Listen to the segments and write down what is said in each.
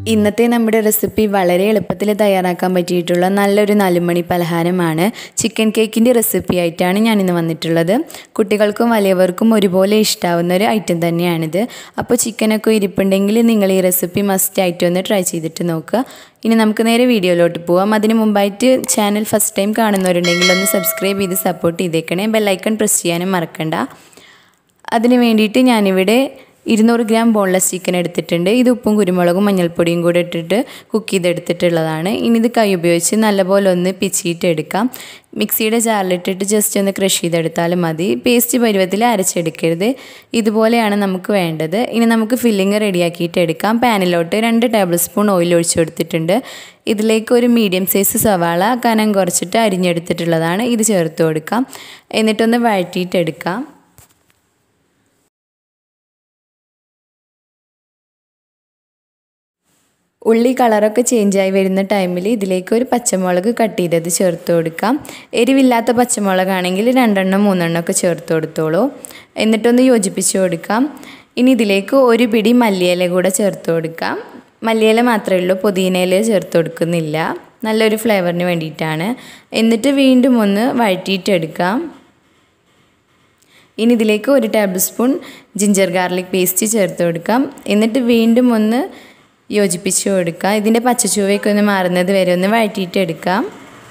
ഇന്നത്തെ നമ്മുടെ റെസിപ്പി വളരെ എളുപ്പത്തിൽ തയ്യാറാക്കാൻ പറ്റിയിട്ടുള്ള നല്ലൊരു നാലുമണി പലഹാരമാണ് ചിക്കൻ കേക്കിൻ്റെ റെസിപ്പി ആയിട്ടാണ് ഞാനിന്ന് വന്നിട്ടുള്ളത് കുട്ടികൾക്കും വലിയവർക്കും ഒരുപോലെ ഇഷ്ടാവുന്ന ഒരു ഐറ്റം തന്നെയാണിത് അപ്പോൾ ചിക്കനൊക്കെ ഇരിപ്പുണ്ടെങ്കിൽ നിങ്ങൾ ഈ റെസിപ്പി മസ്റ്റ് ആയിട്ട് ഒന്ന് ട്രൈ ചെയ്തിട്ട് നോക്കുക ഇനി നമുക്ക് നേരെ വീഡിയോയിലോട്ട് പോവാം അതിന് മുമ്പായിട്ട് ചാനൽ ഫസ്റ്റ് ടൈം കാണുന്നവരുണ്ടെങ്കിൽ ഒന്ന് സബ്സ്ക്രൈബ് ചെയ്ത് സപ്പോർട്ട് ചെയ്തേക്കണേ ബെല്ലൈക്കൺ പ്രസ് ചെയ്യാനും മറക്കണ്ട അതിന് വേണ്ടിയിട്ട് ഞാനിവിടെ ഇരുന്നൂറ് ഗ്രാം ബോൺലെസ് ചിക്കൻ എടുത്തിട്ടുണ്ട് ഇത് ഉപ്പും കുരുമുളകും മഞ്ഞൾപ്പൊടിയും കൂടെ ഇട്ടിട്ട് കുക്ക് ചെയ്തെടുത്തിട്ടുള്ളതാണ് ഇനി ഇത് കൈ ഉപയോഗിച്ച് നല്ലപോലെ ഒന്ന് പിച്ചിയിട്ട് എടുക്കാം മിക്സിയുടെ ജാറിലിട്ടിട്ട് ജസ്റ്റ് ഒന്ന് ക്രഷ് ചെയ്തെടുത്താലും മതി പേസ്റ്റ് പരുവത്തിൽ അരച്ചെടുക്കരുത് ഇതുപോലെയാണ് നമുക്ക് വേണ്ടത് ഇനി നമുക്ക് ഫില്ലിങ് റെഡിയാക്കിയിട്ട് എടുക്കാം പാനിലോട്ട് രണ്ട് ടേബിൾ സ്പൂൺ ഓയിൽ ഒഴിച്ചു കൊടുത്തിട്ടുണ്ട് ഇതിലേക്ക് ഒരു മീഡിയം സൈസ് സവാള കനം കുറച്ചിട്ട് അരിഞ്ഞെടുത്തിട്ടുള്ളതാണ് ഇത് ചേർത്ത് കൊടുക്കാം എന്നിട്ടൊന്ന് വഴറ്റിയിട്ടെടുക്കാം ഉള്ളി കളറൊക്കെ ചേഞ്ചായി വരുന്ന ടൈമിൽ ഇതിലേക്ക് ഒരു പച്ചമുളക് കട്ട് ചെയ്തത് ചേർത്ത് കൊടുക്കാം എരിവില്ലാത്ത പച്ചമുളകാണെങ്കിൽ രണ്ടെണ്ണം മൂന്നെണ്ണം ഒക്കെ ചേർത്ത് കൊടുത്തോളൂ എന്നിട്ടൊന്ന് യോജിപ്പിച്ച് കൊടുക്കാം ഇനി ഇതിലേക്ക് ഒരു പിടി മല്ലിയില കൂടെ ചേർത്ത് കൊടുക്കാം മല്ലിയില മാത്രമേ ഉള്ളൂ പുതിനയില ചേർത്ത് കൊടുക്കുന്നില്ല നല്ലൊരു ഫ്ലേവറിന് വേണ്ടിയിട്ടാണ് എന്നിട്ട് വീണ്ടും ഒന്ന് വഴറ്റിയിട്ടെടുക്കാം ഇനി ഇതിലേക്ക് ഒരു tablespoon ginger garlic paste ചേർത്ത് കൊടുക്കാം എന്നിട്ട് വീണ്ടും ഒന്ന് യോജിപ്പിച്ച് കൊടുക്കുക ഇതിൻ്റെ പച്ചച്ചുവയൊക്കെ ഒന്ന് മാറുന്നത് വരെ ഒന്ന് വഴറ്റിയിട്ട് എടുക്കാം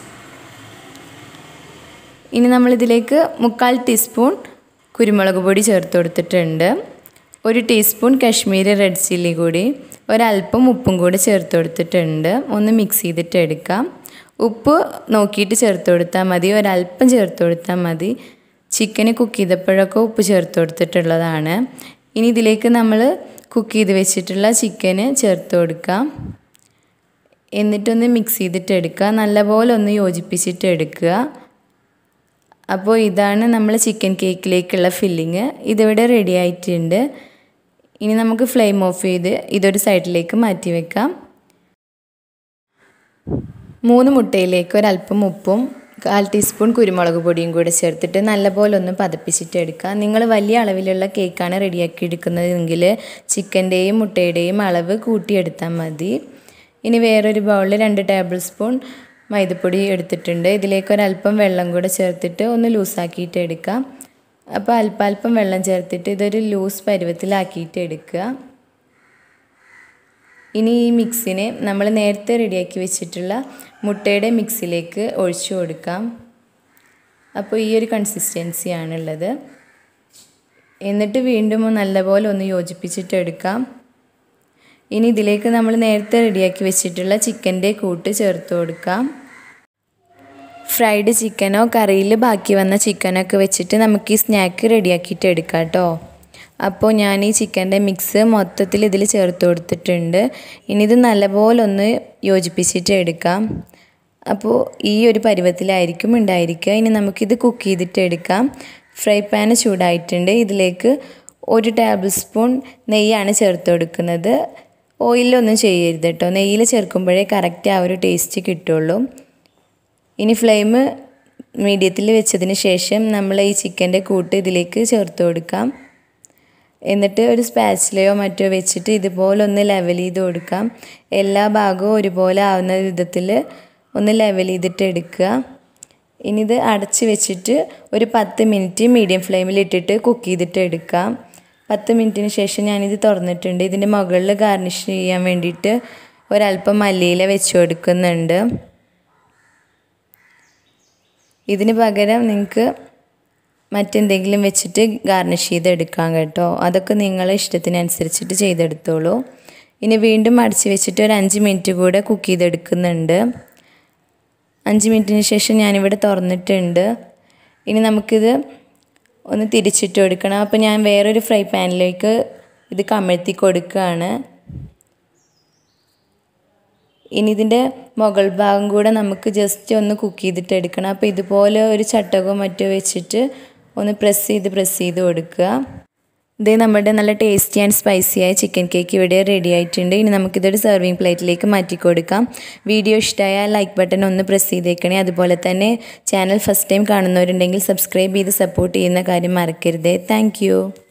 ഇനി നമ്മളിതിലേക്ക് മുക്കാൽ ടീസ്പൂൺ കുരുമുളക് പൊടി ചേർത്ത് കൊടുത്തിട്ടുണ്ട് ഒരു ടീസ്പൂൺ കാശ്മീരി റെഡ് ചില്ലി കൂടി ഒരല്പം ഉപ്പും കൂടി ചേർത്ത് കൊടുത്തിട്ടുണ്ട് ഒന്ന് മിക്സ് ചെയ്തിട്ട് എടുക്കാം ഉപ്പ് നോക്കിയിട്ട് ചേർത്ത് കൊടുത്താൽ മതി ഒരല്പം ചേർത്ത് കൊടുത്താൽ മതി ചിക്കന് കുക്ക് ചെയ്തപ്പോഴൊക്കെ ഉപ്പ് ചേർത്ത് കൊടുത്തിട്ടുള്ളതാണ് ഇനി ഇതിലേക്ക് നമ്മൾ കുക്ക് ചെയ്ത് വെച്ചിട്ടുള്ള ചിക്കന് ചേർത്ത് കൊടുക്കാം എന്നിട്ടൊന്ന് മിക്സ് ചെയ്തിട്ട് എടുക്കുക നല്ലപോലെ ഒന്ന് യോജിപ്പിച്ചിട്ട് എടുക്കുക അപ്പോൾ ഇതാണ് നമ്മൾ ചിക്കൻ കേക്കിലേക്കുള്ള ഫില്ലിങ് ഇതിവിടെ റെഡി ആയിട്ടുണ്ട് ഇനി നമുക്ക് ഫ്ലെയിം ഓഫ് ചെയ്ത് ഇതൊരു സൈഡിലേക്ക് മാറ്റി വെക്കാം മൂന്ന് മുട്ടയിലേക്ക് ഒരല്പം ഉപ്പും കാൽ ടീസ്പൂൺ കുരുമുളക് പൊടിയും കൂടെ ചേർത്തിട്ട് നല്ലപോലെ ഒന്ന് പതപ്പിച്ചിട്ട് എടുക്കുക നിങ്ങൾ വലിയ അളവിലുള്ള കേക്കാണ് റെഡിയാക്കി എടുക്കുന്നതെങ്കിൽ ചിക്കൻ്റെയും മുട്ടയുടെയും അളവ് കൂട്ടിയെടുത്താൽ മതി ഇനി വേറൊരു ബൗളിൽ രണ്ട് ടേബിൾ സ്പൂൺ മൈദപ്പൊടി എടുത്തിട്ടുണ്ട് ഇതിലേക്ക് ഒരല്പം വെള്ളം കൂടെ ചേർത്തിട്ട് ഒന്ന് ലൂസാക്കിയിട്ട് എടുക്കാം അപ്പോൾ അല്പാൽപ്പം വെള്ളം ചേർത്തിട്ട് ഇതൊരു ലൂസ് പരുവത്തിലാക്കിയിട്ട് എടുക്കുക ഇനി ഈ മിക്സിനെ നമ്മൾ നേരത്തെ റെഡിയാക്കി വെച്ചിട്ടുള്ള മുട്ടയുടെ മിക്സിലേക്ക് ഒഴിച്ചു കൊടുക്കാം അപ്പോൾ ഈ ഒരു കൺസിസ്റ്റൻസിയാണുള്ളത് എന്നിട്ട് വീണ്ടും നല്ലപോലെ ഒന്ന് യോജിപ്പിച്ചിട്ട് എടുക്കാം ഇനി ഇതിലേക്ക് നമ്മൾ നേരത്തെ റെഡിയാക്കി വെച്ചിട്ടുള്ള ചിക്കൻ്റെ കൂട്ട് ചേർത്ത് കൊടുക്കാം ഫ്രൈഡ് ചിക്കനോ കറിയിൽ ബാക്കി വന്ന ചിക്കനൊക്കെ വെച്ചിട്ട് നമുക്ക് ഈ സ്നാക്ക് റെഡിയാക്കിയിട്ട് എടുക്കാം കേട്ടോ അപ്പോൾ ഞാൻ ഈ ചിക്കൻ്റെ മിക്സ് മൊത്തത്തിൽ ഇതിൽ ചേർത്ത് കൊടുത്തിട്ടുണ്ട് ഇനി ഇത് നല്ലപോലെ ഒന്ന് യോജിപ്പിച്ചിട്ട് എടുക്കാം അപ്പോൾ ഈ ഒരു പരുവത്തിലായിരിക്കും ഉണ്ടായിരിക്കുക ഇനി നമുക്കിത് കുക്ക് ചെയ്തിട്ട് എടുക്കാം ഫ്രൈ പാന് ചൂടായിട്ടുണ്ട് ഇതിലേക്ക് ഒരു ടേബിൾ സ്പൂൺ നെയ്യാണ് ചേർത്ത് കൊടുക്കുന്നത് ഓയിലൊന്നും ചെയ്യരുത് കേട്ടോ നെയ്യിൽ ചേർക്കുമ്പോഴേ കറക്റ്റ് ആ ഒരു ടേസ്റ്റ് കിട്ടുള്ളൂ ഇനി ഫ്ലെയിം മീഡിയത്തിൽ വെച്ചതിന് ശേഷം നമ്മൾ ഈ ചിക്കൻ്റെ കൂട്ട് ഇതിലേക്ക് ചേർത്ത് കൊടുക്കാം എന്നിട്ട് ഒരു സ്പാച്ചിലയോ മറ്റോ വെച്ചിട്ട് ഇതുപോലെ ഒന്ന് ലെവൽ ചെയ്ത് കൊടുക്കാം എല്ലാ ഭാഗവും ഒരുപോലെ ആവുന്ന വിധത്തിൽ ഒന്ന് ലെവൽ ചെയ്തിട്ട് എടുക്കുക ഇനി ഇത് അടച്ച് വെച്ചിട്ട് ഒരു പത്ത് മിനിറ്റ് മീഡിയം ഫ്ലെയിമിൽ ഇട്ടിട്ട് കുക്ക് ചെയ്തിട്ട് എടുക്കാം പത്ത് മിനിറ്റിന് ശേഷം ഞാനിത് തുറന്നിട്ടുണ്ട് ഇതിൻ്റെ മുകളിൽ ഗാർണിഷ് ചെയ്യാൻ വേണ്ടിയിട്ട് ഒരല്പം മല്ലിയില വെച്ച് കൊടുക്കുന്നുണ്ട് ഇതിന് പകരം നിങ്ങൾക്ക് മറ്റെന്തെങ്കിലും വെച്ചിട്ട് ഗാർണിഷ് ചെയ്തെടുക്കാം കേട്ടോ അതൊക്കെ നിങ്ങളെ ഇഷ്ടത്തിനനുസരിച്ചിട്ട് ചെയ്തെടുത്തോളൂ ഇനി വീണ്ടും അടച്ച് വെച്ചിട്ട് ഒരു അഞ്ച് മിനിറ്റ് കൂടെ കുക്ക് ചെയ്തെടുക്കുന്നുണ്ട് അഞ്ച് മിനിറ്റിന് ശേഷം ഞാനിവിടെ തുറന്നിട്ടുണ്ട് ഇനി നമുക്കിത് ഒന്ന് തിരിച്ചിട്ട് കൊടുക്കണം അപ്പോൾ ഞാൻ വേറൊരു ഫ്രൈ പാനിലേക്ക് ഇത് കമഴ്ത്തി കൊടുക്കുകയാണ് ഇനി ഇതിൻ്റെ മുകൾ ഭാഗം കൂടെ നമുക്ക് ജസ്റ്റ് ഒന്ന് കുക്ക് ചെയ്തിട്ട് എടുക്കണം അപ്പോൾ ഇതുപോലെ ഒരു ചട്ടകോ മറ്റോ വെച്ചിട്ട് ഒന്ന് പ്രസ് ചെയ്ത് പ്രസ് ചെയ്ത് കൊടുക്കുക ഇത് നമ്മുടെ നല്ല ടേസ്റ്റി ആൻഡ് സ്പൈസി ആയ ചിക്കൻ കേക്ക് ഇവിടെ റെഡി ആയിട്ടുണ്ട് ഇനി നമുക്കിതൊരു സെർവിങ് പ്ലേറ്റിലേക്ക് മാറ്റി കൊടുക്കാം വീഡിയോ ഇഷ്ടമായാൽ ലൈക്ക് ബട്ടൺ ഒന്ന് പ്രസ് ചെയ്തേക്കണേ അതുപോലെ തന്നെ ചാനൽ ഫസ്റ്റ് ടൈം കാണുന്നവരുണ്ടെങ്കിൽ സബ്സ്ക്രൈബ് ചെയ്ത് സപ്പോർട്ട് ചെയ്യുന്ന കാര്യം മറക്കരുതേ താങ്ക്